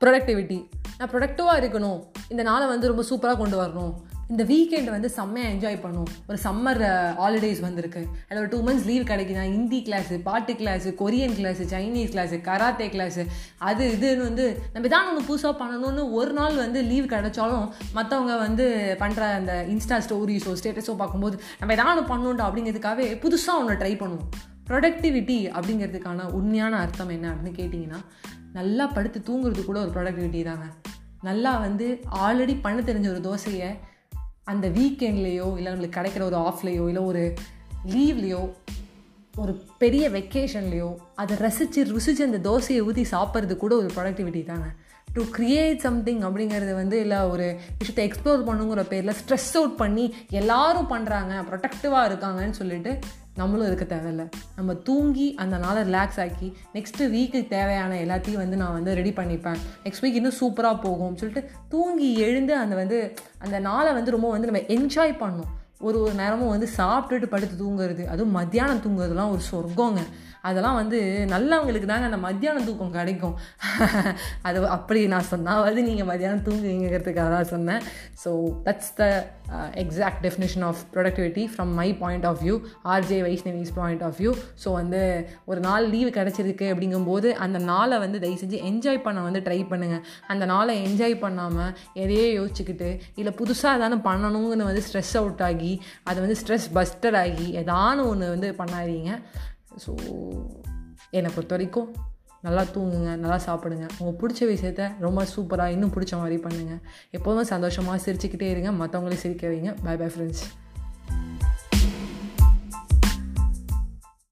productivity நான் ப்ரொடக்டிவாக இருக்கணும் இந்த நாளை வந்து ரொம்ப சூப்பராக கொண்டு வரணும் இந்த வீக்கெண்ட் வந்து செம்மையாக என்ஜாய் பண்ணும் ஒரு சம்மர் ஹாலிடேஸ் வந்திருக்கு அதில் ஒரு டூ மந்த்ஸ் லீவ் கிடைக்குதா ஹிந்தி கிளாஸு பாட்டு class Korean class Chinese class karate class அது இதுன்னு வந்து நம்ம தான் ஒன்று புதுசாக பண்ணணும்னு ஒரு நாள் வந்து லீவ் கிடைச்சாலும் மற்றவங்க வந்து பண்ணுற அந்த இன்ஸ்டா ஸ்டோரிஸோ ஸ்டேட்டஸோ பார்க்கும்போது நம்ம எதாவது ஒன்று பண்ணணும்டா அப்படிங்கிறதுக்காகவே புதுசாக ஒன்று ட்ரை பண்ணுவோம் ப்ரொடக்டிவிட்டி அப்படிங்கிறதுக்கான உண்மையான அர்த்தம் என்ன அப்படின்னு கேட்டிங்கன்னா நல்லா படுத்து தூங்குறது கூட ஒரு ப்ரொடக்டிவிட்டி தாங்க நல்லா வந்து ஆல்ரெடி பண்ண தெரிஞ்ச ஒரு தோசையை அந்த வீக்கெண்ட்லேயோ இல்லை நம்மளுக்கு கிடைக்கிற ஒரு ஆஃப்லேயோ இல்லை ஒரு லீவ்லேயோ ஒரு பெரிய வெக்கேஷன்லேயோ அதை ரசித்து ருசிச்சு அந்த தோசையை ஊற்றி சாப்பிட்றது கூட ஒரு ப்ரொடக்டிவிட்டி தாங்க டு கிரியேட் சம்திங் அப்படிங்கிறது வந்து இல்லை ஒரு விஷயத்தை எக்ஸ்ப்ளோர் பண்ணுங்கிற பேரில் ஸ்ட்ரெஸ் அவுட் பண்ணி எல்லாரும் பண்ணுறாங்க ப்ரொடக்டிவாக இருக்காங்கன்னு சொல்லிட்டு நம்மளும் இருக்க தேவையில்ல நம்ம தூங்கி அந்த நாளை ரிலாக்ஸ் ஆக்கி நெக்ஸ்ட்டு வீக்குக்கு தேவையான எல்லாத்தையும் வந்து நான் வந்து ரெடி பண்ணிப்பேன் நெக்ஸ்ட் வீக் இன்னும் சூப்பராக போகும்னு சொல்லிட்டு தூங்கி எழுந்து அந்த வந்து அந்த நாளை வந்து ரொம்ப வந்து நம்ம என்ஜாய் பண்ணணும் ஒரு ஒரு நேரமும் வந்து சாப்பிட்டுட்டு படுத்து தூங்குறது அதுவும் மத்தியானம் தூங்குறதுலாம் ஒரு சொர்க்கங்க அதெல்லாம் வந்து நல்லவங்களுக்கு தாங்க அந்த மத்தியானம் தூக்கம் கிடைக்கும் அது அப்படி நான் சொன்னால் வந்து நீங்கள் மத்தியானம் தூங்குவீங்கிறதுக்காக தான் சொன்னேன் so that's the exact definition of productivity from my point of view RJ Vaishnavi's point of view so வந்து ஒரு நாள் லீவு கிடச்சிருக்கு அப்படிங்கும்போது அந்த நாளை வந்து தயவு செஞ்சு என்ஜாய் பண்ண வந்து ட்ரை பண்ணுங்கள் அந்த நாளை என்ஜாய் பண்ணாமல் எதையே யோசிச்சுக்கிட்டு இல்லை புதுசாக எதானு பண்ணணுங்கன்னு வந்து ஸ்ட்ரெஸ் அவுட் ஆகி அதை வந்து ஸ்ட்ரெஸ் பஸ்டர் ஆகி எதானு ஒன்று வந்து பண்ணாதீங்க ஸோ என்னை பொறுத்த வரைக்கும் நல்லா தூங்குங்க நல்லா சாப்பிடுங்க உங்களுக்கு பிடிச்ச விஷயத்த ரொம்ப சூப்பராக இன்னும் பிடிச்ச மாதிரி பண்ணுங்கள் எப்போதுமே சந்தோஷமாக சிரிச்சுக்கிட்டே இருங்க மற்றவங்களையும் சிரிக்க வைங்க பை பை ஃப்ரெண்ட்ஸ்